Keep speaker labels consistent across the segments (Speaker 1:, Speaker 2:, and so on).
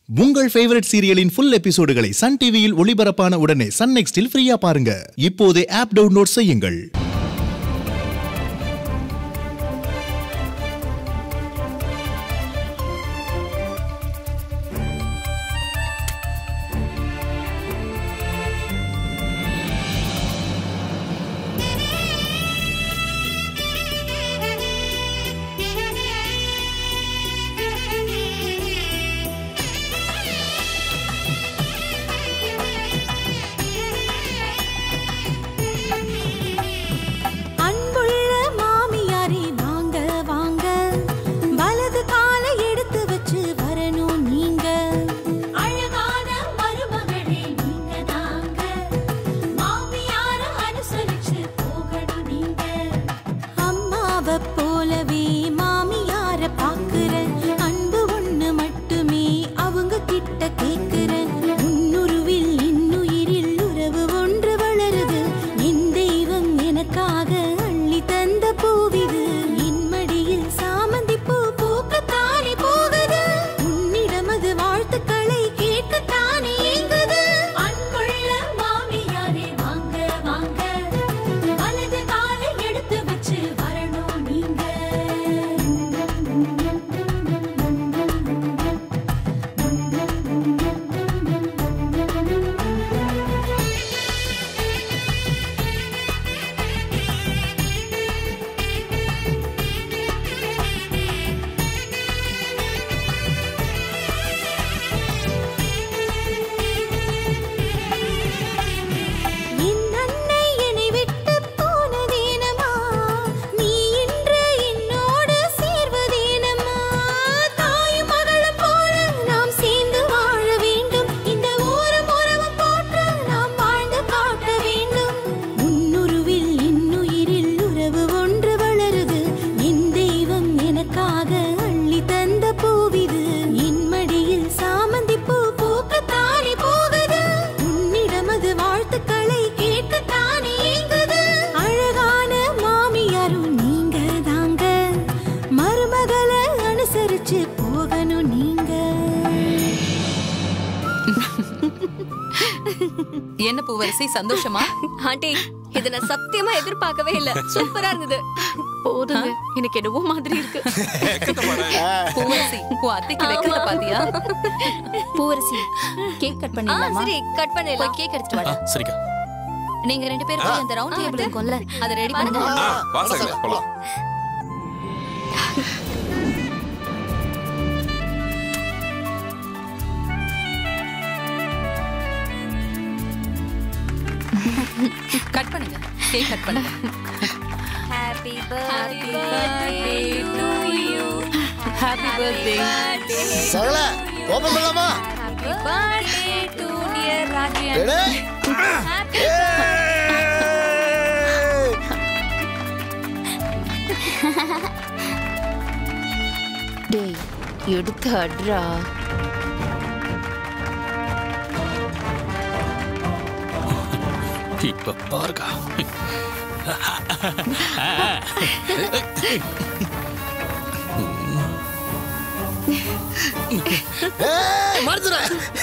Speaker 1: உங்கள் ஃபேவரட் சீரியலின் ஃபுல் எபிசோடுகளை சன் டிவியில் ஒளிபரப்பான உடனே சன் நெக்ஸ்டில் ஃப்ரீயா பாருங்க இப்போதே ஆப் டவுன்லோட் செய்யுங்கள்
Speaker 2: அன்புள்ள மாமியாரே வாங்க வாங்க வலது காலை எடுத்து வச்சு வரணும் நீங்க அழகான மருமகளே நீங்க தாங்க மாமியார அனுசரிச்சு போகணும் நீங்க அம்மாவை போலவே மாமியார பாக்குற அன்பு ஒண்ணு மட்டுமே அவங்க கிட்ட கேக்குறேன் உன்னுருவில் இன்னுயிரில் உறவு ஒன்று வளருது என் தெய்வம் எனக்காக அள்ளி தந்த பூவிது என் மடியில் சாமந்தி பூ பூக்கத்தானே போகுது உன்னிடமது வாழ்த்துக்களை கேட்கத்தானே ஏங்குது அன்புள்ள மாமியாரே வாங்க வாங்க வலது காலை எடுத்து வச்சு வரணும் நீங்க என் அன்னை என்னை விட்டு போனதேனம்மா நீ இன்று என்னோடு சேர்வதேனம்மா தாயும் மகளும் போல நாம் சேர்ந்து வாழ வேண்டும் இந்த ஊரும் உறவும் போற்ற நாம் வாழ்ந்து காட்ட வேண்டும் உன்னுருவில் இன்னுயிரில் உறவு ஒன்று வளருது என் தெய்வம் எனக்காக அள்ளி தந்த பூவிது என் மடியில் சாமந்தி பூ பூக்கத்தானே போகுது உன்னிடமது வாழ்த்துக்களை கேட்கத்தானே ஏங்குது அழகான மாமியாரும் நீங்க தாங்க மருமகளை அனுசரிச்சு போகணும் நீங்க
Speaker 3: என்ன பூவரசி சந்தோஷமா
Speaker 4: ஆண்டி இத நான் சத்தியமா எதிர்பார்க்கவே இல்ல சூப்பரா இருந்தது
Speaker 5: போதுங்க எனக்கு என்னவோ மாதிரி இருக்கு
Speaker 3: பூவரசி உன் அத்தைக்கு வைக்கிறத பாத்தியா
Speaker 6: பூவரசி கேக் கட்
Speaker 4: ஆ,
Speaker 6: பண்ணிடலாமா
Speaker 4: சரி கட் பண்ணிடலாம்
Speaker 6: போய் கேக் எடுத்துட்டு வாடா
Speaker 7: சரிக்கா
Speaker 6: நீங்க ரெண்டு பேரும் போய் அந்த ரவுண்ட் டேபிள் இருக்கும்ல அதை ரெடி பண்ணுங்க
Speaker 7: ஆ வாசகல போலாம்
Speaker 3: கட் பண்ணுங்க கேக் கட் பண்ணுங்க
Speaker 4: happy birthday to you
Speaker 5: happy birthday
Speaker 8: சகல ஓபன் பண்ணலாமா
Speaker 4: happy birthday to dear Raji
Speaker 8: ready
Speaker 4: happy
Speaker 6: டேய் எடுத்து அட்ரா
Speaker 7: இப்ப பாருக்கா
Speaker 8: ஏய் மறந்துற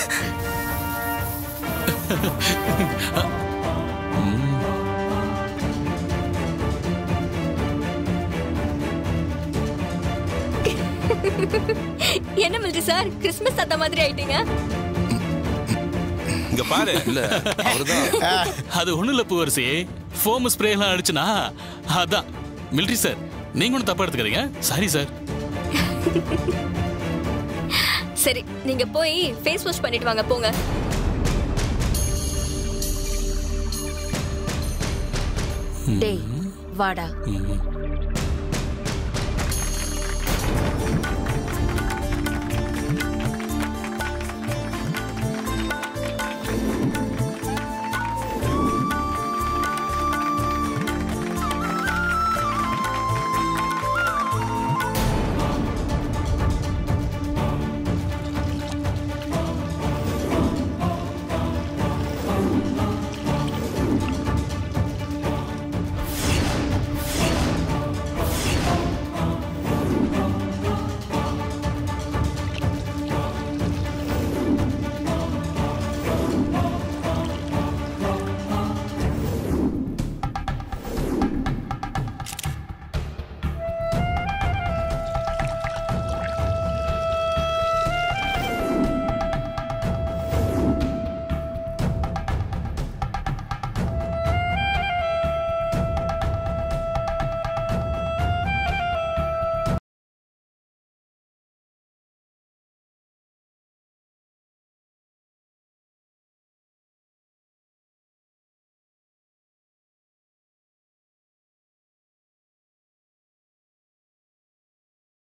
Speaker 4: என்ன மில்ட்ரி சார் கிறிஸ்மஸ் தாத்தா மாதிரி ஆயிட்டீங்க
Speaker 9: இங்க பாரு இல்ல அவர்தான்
Speaker 7: அது ஒண்ணும் இல்ல பூவரசி ஃபோம் ஸ்ப்ரே எல்லாம் அடிச்சுனா அதான் மிலிட்ரி சார் நீங்க ஒன்றும் தப்பா எடுத்துக்காதீங்க சாரி சார்
Speaker 4: சரி நீங்க போய் ஃபேஸ் வாஷ் பண்ணிட்டு வாங்க போங்க
Speaker 6: டேய் வாடா
Speaker 7: ம்.